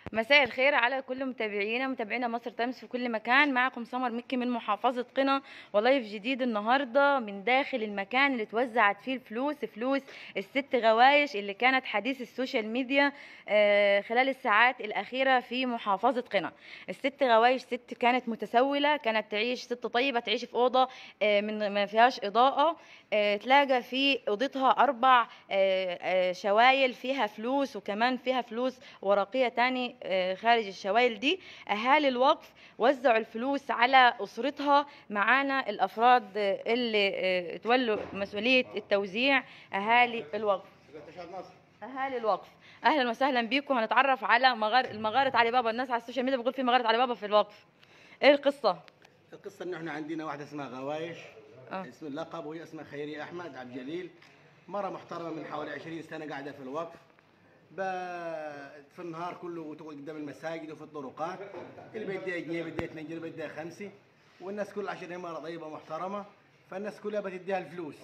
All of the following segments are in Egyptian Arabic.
مساء الخير على كل متابعينا متابعينا مصر تايمز في كل مكان معكم سمر مكي من محافظة قنا ولايف جديد النهاردة من داخل المكان اللي اتوزعت فيه الفلوس فلوس الست غوايش اللي كانت حديث السوشيال ميديا آه، خلال الساعات الأخيرة في محافظة قنا الست غوايش ست كانت متسولة كانت تعيش ست طيبة تعيش في أوضة آه، من ما فيهاش إضاءة آه، تلاقى في أوضتها أربع آه، آه، شوايل فيها فلوس وكمان فيها فلوس ورقية تاني آه، خارج الشوايل دي أهالي الوقف وزعوا الفلوس على أسرتها معانا الأفراد آه، اللي آه، تولوا مسؤولية التوزيع أهالي الوقف أهالي الوقف أهلا وسهلا بيكم هنتعرف على مغار المغارة علي بابا الناس على السوشيال ميديا بتقول في مغارة علي بابا في الوقف إيه القصة؟ القصة انه احنا عندنا واحدة اسمها غوايش آه. اسم اللقب وهي اسمها خيرية احمد عبد الجليل مرة محترمة من حوالي 20 سنة قاعدة في الوقف ب... في النهار كله تقعد قدام المساجد وفي الطرقات اللي بدها جنيه بدها 2 جنيه بدها خمسة والناس كلها عشان هي مرة طيبة محترمة فالناس كلها بتديها الفلوس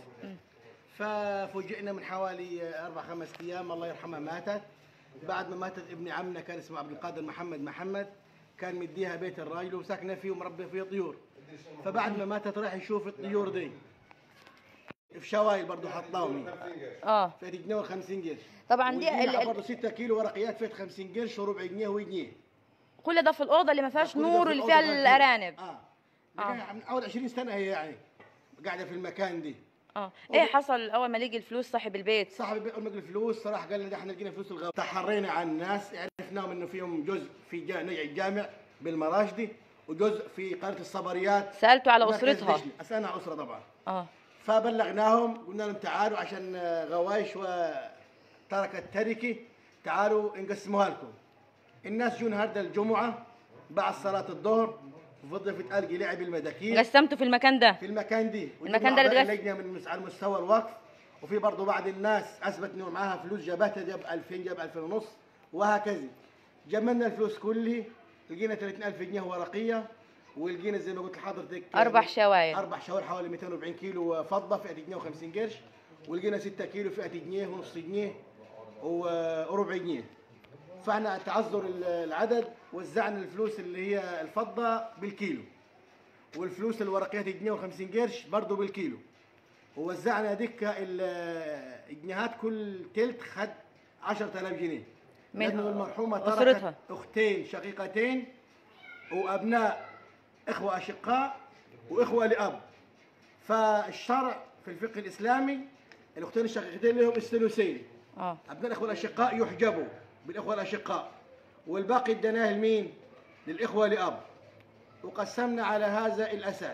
ففوجئنا من حوالي أربع خمس أيام الله يرحمها ماتت بعد ما ماتت ابن عمنا كان اسمه عبد القادر محمد محمد كان مديها بيت الراجل وساكنه فيه ومربي فيه طيور فبعد ما ماتت راح يشوف الطيور دي في شوايل برضه حطاهم آه فات جنيه و50 قرش طبعا دي ال- ال- برضه 6 كيلو ورقيات فات 50 قرش وربع جنيه وجنيه كل ده في الأوضة اللي ما فيهاش كل ده نور في واللي الأوضة فيها بس. الأرانب اه, آه. آه. من اول 20 سنه هي يعني قاعده في المكان دي اه ايه حصل اول ما لقي الفلوس صاحب البيت صاحب البيت اول ما لقى الفلوس صراحه قال لنا ده احنا لقينا فلوس الغابه تحرينا عن الناس عرفناهم انه فيهم جزء في جا- نجع الجامع بالمراشدي وجزء في قريه الصبريات سالته على مركز اسرتها دشني. اسالنا على اسره طبعا اه فبلغناهم قلنا لهم تعالوا عشان آه، غوايش وتركت تركه تعالوا نقسموها لكم الناس جو النهارده الجمعه بعد صلاه الظهر وفضل في تلقي لعب المداكين قسمته في المكان ده في المكان دي المكان ده اللي اللي اتغسل. لجنه من مس- على مستوى الوقف وفي برضه بعض الناس اثبت انه معاها فلوس جابتها جاب 2000 جاب 2000 ونص وهكذا جمعنا الفلوس كلها لقينا 30000 جنيه ورقيه ولقينا زي ما قلت لحضرتك اربع شوايل اربع شوارع حوالي 240 كيلو فضه فئه جنيه و50 قرش ولقينا 6 كيلو فئه جنيه ونص جنيه و- وربع جنيه فاحنا تعذر ال- العدد وزعنا الفلوس اللي هي الفضه بالكيلو والفلوس الورقيات جنيه و50 قرش برضه بالكيلو ووزعنا دكه ال- الجنيهات كل تلت خد 10000 جنيه من لأنه المرحومه تركت أسرتها. اختين شقيقتين وابناء اخوه اشقاء واخوه لاب فالشرع في الفقه الاسلامي الاختين الشقيقتين لهم الثلثين اه ابناء الاخوه الاشقاء يحجبوا بالاخوه الاشقاء والباقي اديناه لمين؟ للاخوه لاب وقسمنا على هذا الاساس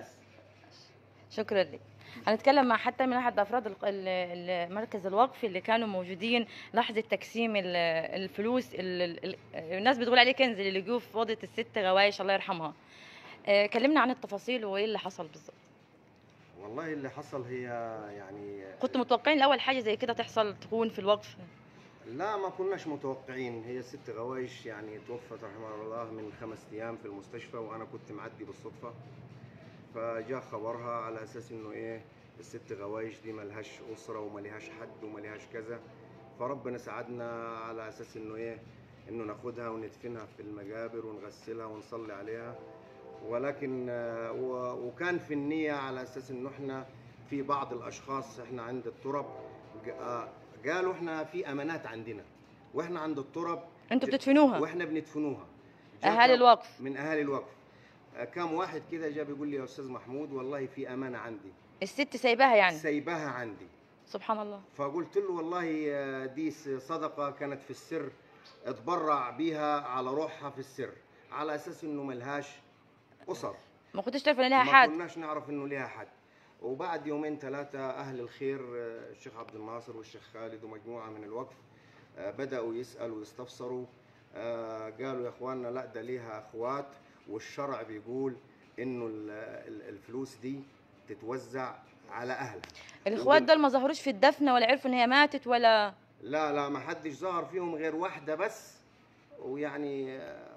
شكرا لك هنتكلم مع حتى من احد افراد الق- ال- ال- مركز الوقف اللي كانوا موجودين لحظه تقسيم ال- الفلوس ال- ال- الناس بتقول عليه كنز اللي لقوه في اوضه الست غوايش الله يرحمها آه، كلمنا عن التفاصيل وايه اللي حصل بالظبط والله اللي حصل هي يعني كنتوا متوقعين الاول حاجه زي كده تحصل تكون في الوقف لا ما كناش متوقعين هي الست غوايش يعني توفت رحمها الله من خمس ايام في المستشفى وانا كنت معدي بالصدفه فجاء خبرها على اساس انه ايه الست غوايش دي ملهاش اسره وملهاش حد وملهاش كذا فربنا ساعدنا على اساس انه ايه انه ناخدها وندفنها في المجابر ونغسلها ونصلي عليها ولكن آه، و- وكان في النية على أساس إنه إحنا في بعض الأشخاص إحنا عند الترب ج- آه، قالوا إحنا في أمانات عندنا وإحنا عند الترب انتوا ج- بتدفنوها وإحنا بندفنوها جاء اهالي كم- الوقف من أهالي الوقف آه، كم واحد كده جاء بيقول لي يا أستاذ محمود والله في أمانة عندي الست سايباها يعني سايباها عندي سبحان الله فقلت له والله آه، دي س- صدقة كانت في السر اتبرع بيها على روحها في السر على أساس إنه ملهاش أسر ما كنتش تعرف ان لها ما حد كناش نعرف انه ليها حد وبعد يومين ثلاثة أهل الخير آه، الشيخ عبد الناصر والشيخ خالد ومجموعة من الوقف آه، بدأوا يسألوا ويستفسروا آه، قالوا يا إخواننا لا ده ليها أخوات والشرع بيقول إنه ال- ال- الفلوس دي تتوزع على أهلها الاخوات دول ما ظهروش في الدفنه ولا عرفوا ان هي ماتت ولا لا لا ما حدش ظهر فيهم غير واحدة بس ويعني آه،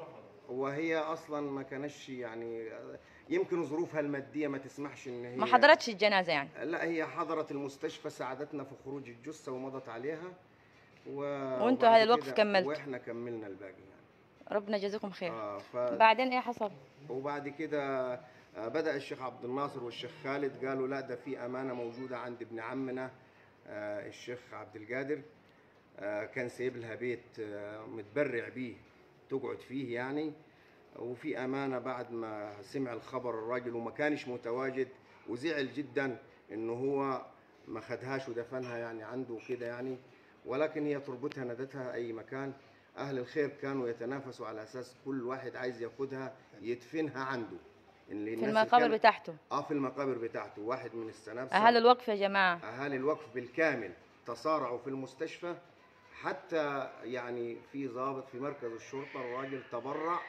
وهي أصلا ما كانش يعني آه، يمكن ظروفها المادية ما تسمحش إن هي ما حضرتش الجنازه يعني لا هي حضرت المستشفى ساعدتنا في خروج الجثه ومضت عليها و... وانتوا وبعد أهل الوقف كده- كملتوا. واحنا كملنا الباقي يعني ربنا يجازيكم خير آه ف... بعدين ايه حصل وبعد كده آه، بدأ الشيخ عبد الناصر والشيخ خالد قالوا لا ده في أمانة موجودة عند ابن عمنا آه، الشيخ عبد القادر آه، كان سايب لها بيت آه، متبرع بيه تقعد فيه يعني وفي أمانة بعد ما سمع الخبر الراجل وما كانش متواجد وزعل جدا إنه هو ما خدهاش ودفنها يعني عنده كده يعني ولكن هي تربتها ندتها أي مكان أهل الخير كانوا يتنافسوا على أساس كل واحد عايز ياخدها يدفنها عنده اللي في الناس المقابر كانت- بتاعته اه في المقابر بتاعته واحد من السنابسة اهل الوقف يا جماعه اهالي الوقف بالكامل تصارعوا في المستشفى حتى يعني في ضابط في مركز الشرطه الراجل تبرع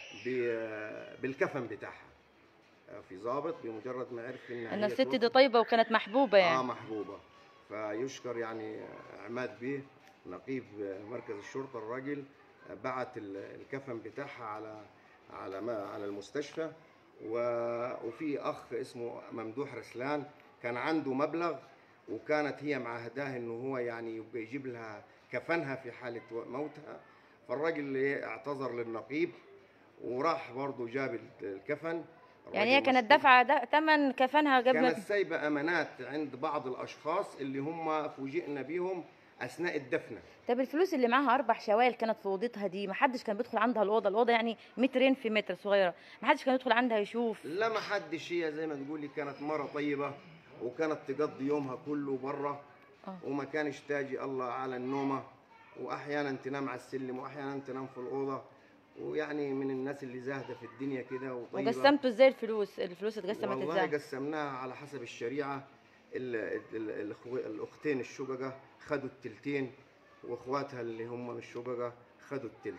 ب- بالكفن بتاعها آه، في ضابط بمجرد ما عرف ان ان هي الست دي توفت. طيبه وكانت محبوبه اه يعني محبوبه فيشكر يعني عماد بيه نقيب مركز الشرطه الراجل بعت ال- الكفن بتاعها على على ما على المستشفى و- وفي اخ اسمه ممدوح رسلان كان عنده مبلغ وكانت هي معهداه انه هو يعني يبقى يجيب لها كفنها في حاله موتها فالراجل إيه اعتذر للنقيب وراح برضه جاب الكفن يعني هي الراجل كانت مشكور. دافعه ده ثمن كفنها قبل كانت ما سايبه امانات عند بعض الاشخاص اللي هم فوجئنا بيهم اثناء الدفنه طب الفلوس اللي معاها اربع شوال كانت في اوضتها دي ما حدش كان بيدخل عندها الاوضه الاوضه يعني مترين في متر صغيره ما حدش كان يدخل عندها يشوف لا ما حدش هي زي ما تقولي كانت مره طيبه وكانت تقضي يومها كله بره آه. وما كانش تاجي الله على النومه واحيانا تنام على السلم واحيانا تنام في الاوضه ويعني من الناس اللي زاهده في الدنيا كده وطيبه وقسمتوا ازاي الفلوس الفلوس اتقسمت والله ازاي قسمناها على حسب الشريعه ال- ال- الأخو- الاختين الشققه خدوا التلتين واخواتها اللي هم مش شققه خدوا التلت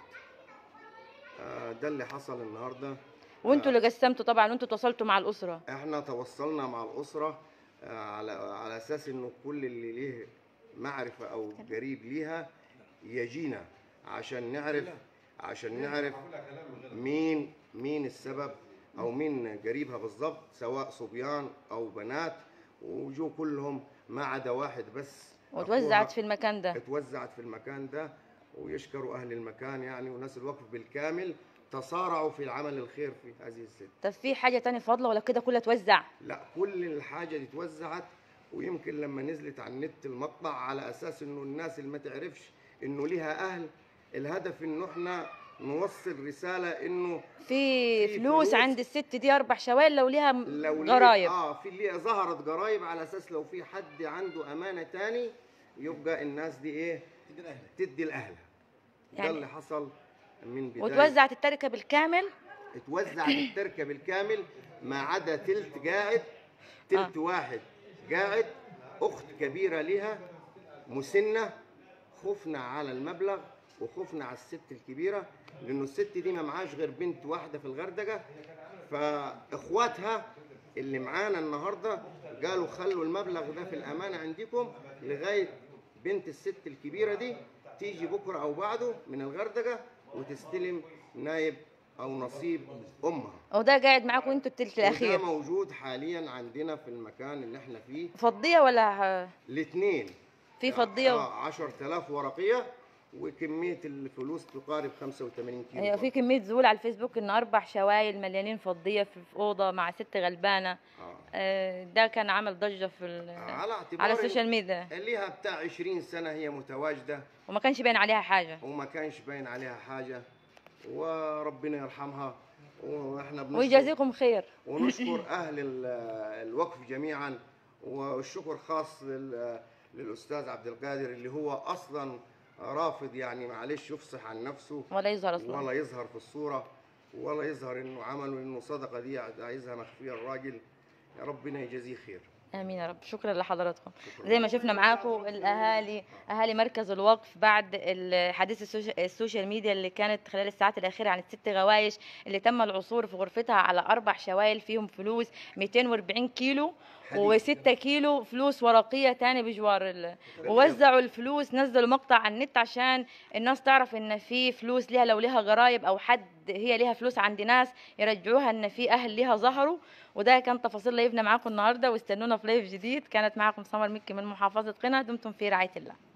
آه، ده اللي حصل النهارده وانتوا اللي قسمتوا طبعا وانتوا تواصلتوا مع الاسره احنا تواصلنا مع الاسره آه، على على اساس انه كل اللي ليه معرفه او قريب ليها يجينا عشان نعرف عشان نعرف مين مين السبب او مين قريبها بالضبط سواء صبيان او بنات وجو كلهم ما عدا واحد بس وتوزعت أخوها في المكان ده اتوزعت في المكان ده ويشكروا اهل المكان يعني وناس الوقف بالكامل تصارعوا في العمل الخير في هذه الست طب في حاجه تانية فاضله ولا كده كلها توزع لا كل الحاجه دي اتوزعت ويمكن لما نزلت على النت المقطع على اساس انه الناس اللي ما تعرفش انه ليها اهل الهدف انه احنا نوصل رساله انه في في فلوس فلوس. عند الست دي اربع شوال لو ليها لو ليه- غرايب اه في اللي ظهرت قرايب على اساس لو في حد عنده امانه تاني يبقى الناس دي ايه تدي الاهل تدي لاهلها يعني- ده اللي حصل من بدايه وتوزعت التركه بالكامل اتوزعت التركه بالكامل ما عدا تلت قاعد تلت واحد قاعد اخت كبيره لها مسنه خفنا على المبلغ وخفنا على الست الكبيره لانه الست دي ما معاش غير بنت واحده في الغردقه فاخواتها اللي معانا النهارده قالوا خلوا المبلغ ده في الامانه عندكم لغايه بنت الست الكبيره دي تيجي بكره او بعده من الغردقه وتستلم نايب او نصيب امها وده قاعد معاكم انتوا التلت وده الاخير موجود حاليا عندنا في المكان اللي احنا فيه فضيه ولا الاثنين في فضيه اه 10000 ورقيه وكميه الفلوس تقارب 85 كيلو هي في كميه زول على الفيسبوك ان اربع شوايل مليانين فضيه في في اوضه مع ست غلبانه آه. آه، ده كان عمل ضجه في ال- على اعتبار على السوشيال ميديا ليها بتاع 20 سنه هي متواجده وما كانش باين عليها حاجه وما كانش باين عليها حاجه وربنا يرحمها واحنا بنشكر ويجازيكم خير ونشكر اهل ال- الوقف جميعا والشكر خاص لل- للاستاذ عبد القادر اللي هو اصلا رافض يعني معلش يفصح عن نفسه ولا يظهر اصلا ولا يظهر في الصوره ولا يظهر انه عمله انه صدقه دي عايزها مخفيه الراجل يا ربنا يجازيه خير امين يا رب شكرا لحضراتكم شكراً. زي ما شفنا معاكم الاهالي اهالي مركز الوقف بعد الحديث السوش- السوشيال ميديا اللي كانت خلال الساعات الاخيره عن الست غوايش اللي تم العثور في غرفتها على اربع شوايل فيهم فلوس 240 كيلو حديث. و6 كيلو فلوس ورقيه تاني بجوار ال... ووزعوا الفلوس نزلوا مقطع على النت عشان الناس تعرف ان في فلوس ليها لو ليها غرايب او حد هي ليها فلوس عند ناس يرجعوها ان في اهل ليها ظهروا وده كان تفاصيل لايفنا معاكم النهارده واستنونا في لايف جديد كانت معاكم سمر مكي من محافظه قنا دمتم في رعايه الله